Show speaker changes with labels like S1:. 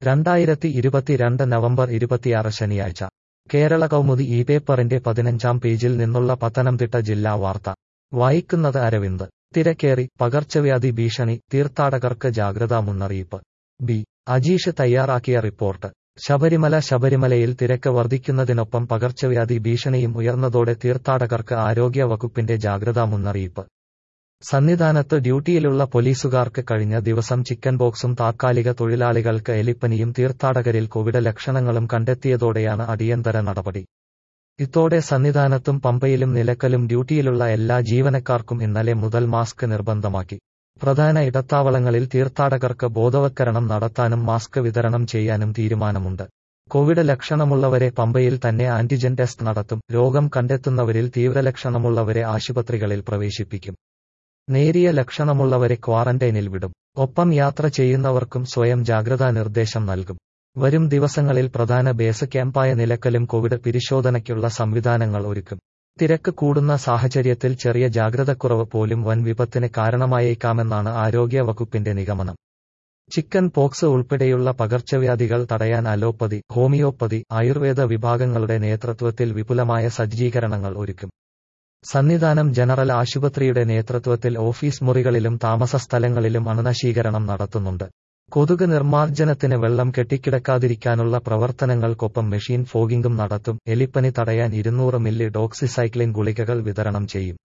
S1: രണ്ടായിരത്തി ഇരുപത്തിരണ്ട് നവംബർ ഇരുപത്തിയാറ് ശനിയാഴ്ച കേരള കൗമുദി ഈ പേപ്പറിന്റെ പതിനഞ്ചാം പേജിൽ നിന്നുള്ള പത്തനംതിട്ട ജില്ലാ വാർത്ത വായിക്കുന്നത് അരവിന്ദ് തിരക്കേറി പകർച്ചവ്യാധി ഭീഷണി തീർത്ഥാടകർക്ക് ജാഗ്രതാ മുന്നറിയിപ്പ് ബി അജീഷ് തയ്യാറാക്കിയ റിപ്പോർട്ട് ശബരിമല ശബരിമലയിൽ തിരക്ക് വർദ്ധിക്കുന്നതിനൊപ്പം പകർച്ചവ്യാധി ഭീഷണിയും ഉയർന്നതോടെ തീർത്ഥാടകർക്ക് ആരോഗ്യ വകുപ്പിന്റെ ജാഗ്രതാ മുന്നറിയിപ്പ് സന്നിധാനത്ത് ഡ്യൂട്ടിയിലുള്ള പോലീസുകാർക്ക് കഴിഞ്ഞ ദിവസം ചിക്കൻ ബോക്സും താത്കാലിക തൊഴിലാളികൾക്ക് എലിപ്പനിയും തീർത്ഥാടകരിൽ കോവിഡ് ലക്ഷണങ്ങളും കണ്ടെത്തിയതോടെയാണ് അടിയന്തര നടപടി ഇതോടെ സന്നിധാനത്തും പമ്പയിലും നിലക്കലും ഡ്യൂട്ടിയിലുള്ള എല്ലാ ജീവനക്കാർക്കും ഇന്നലെ മുതൽ മാസ്ക് നിർബന്ധമാക്കി പ്രധാന ഇടത്താവളങ്ങളിൽ തീർത്ഥാടകർക്ക് ബോധവത്കരണം നടത്താനും മാസ്ക് വിതരണം ചെയ്യാനും തീരുമാനമുണ്ട് കോവിഡ് ലക്ഷണമുള്ളവരെ പമ്പയിൽ തന്നെ ആന്റിജൻ ടെസ്റ്റ് നടത്തും രോഗം കണ്ടെത്തുന്നവരിൽ തീവ്രലക്ഷണമുള്ളവരെ ആശുപത്രികളിൽ പ്രവേശിപ്പിക്കും നേരിയ ലക്ഷണമുള്ളവരെ ക്വാറന്റൈനിൽ വിടും ഒപ്പം യാത്ര ചെയ്യുന്നവർക്കും സ്വയം ജാഗ്രതാ നിർദ്ദേശം നൽകും വരും ദിവസങ്ങളിൽ പ്രധാന ബേസ് ക്യാമ്പായ നിലക്കലും കോവിഡ് പരിശോധനയ്ക്കുള്ള സംവിധാനങ്ങൾ ഒരുക്കും തിരക്ക് കൂടുന്ന സാഹചര്യത്തിൽ ചെറിയ ജാഗ്രതക്കുറവ് പോലും വൻ വിപത്തിന് കാരണമായേക്കാമെന്നാണ് ആരോഗ്യ വകുപ്പിന്റെ നിഗമനം ചിക്കൻ പോക്സ് ഉൾപ്പെടെയുള്ള പകർച്ചവ്യാധികൾ തടയാൻ അലോപ്പതി ഹോമിയോപ്പതി ആയുർവേദ വിഭാഗങ്ങളുടെ നേതൃത്വത്തിൽ വിപുലമായ സജ്ജീകരണങ്ങൾ ഒരുക്കും സന്നിധാനം ജനറൽ ആശുപത്രിയുടെ നേതൃത്വത്തിൽ ഓഫീസ് മുറികളിലും താമസ സ്ഥലങ്ങളിലും അണുനശീകരണം നടത്തുന്നുണ്ട് കൊതുക് നിർമ്മാർജ്ജനത്തിന് വെള്ളം കെട്ടിക്കിടക്കാതിരിക്കാനുള്ള പ്രവർത്തനങ്ങൾക്കൊപ്പം മെഷീൻ ഫോഗിംഗും നടത്തും എലിപ്പനി തടയാൻ ഇരുന്നൂറ് മില്ലി ഡോക്സിസൈക്ലിൻ ഗുളികകൾ വിതരണം ചെയ്യും